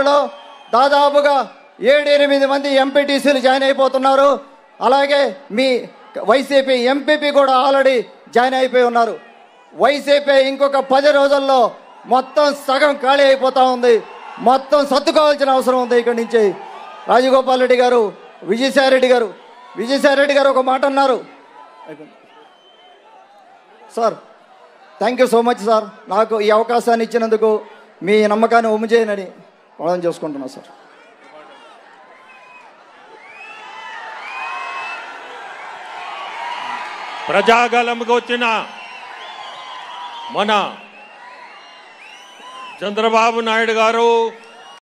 తాడేపల్లిలో దాదాపుగా ఏడు ఎనిమిది మంది ఎంపీటీసీలు జాయిన్ అయిపోతున్నారు అలాగే మీ వైసీపీ ఎంపీపీ కూడా ఆల్రెడీ జాయిన్ అయిపోయి ఉన్నారు వైసీపీ ఇంకొక పది రోజుల్లో మొత్తం సగం ఖాళీ అయిపోతా ఉంది మొత్తం సర్దుకోవాల్సిన అవసరం ఉంది ఇక్కడి నుంచి రాజగోపాల్ రెడ్డి గారు విజయసాయి రెడ్డి గారు విజయసాయి రెడ్డి గారు ఒక మాట అన్నారు sir thank you so much sir నాకు ఈ అవకాశాన్ని ఇచ్చినందుకు మీ నమ్మకాన్ని ఒమ్ము చేయనని ప్రార్థన చేసుకుంటున్నా సార్ ప్రజాగలంకి వచ్చిన మన చంద్రబాబు నాయుడు గారు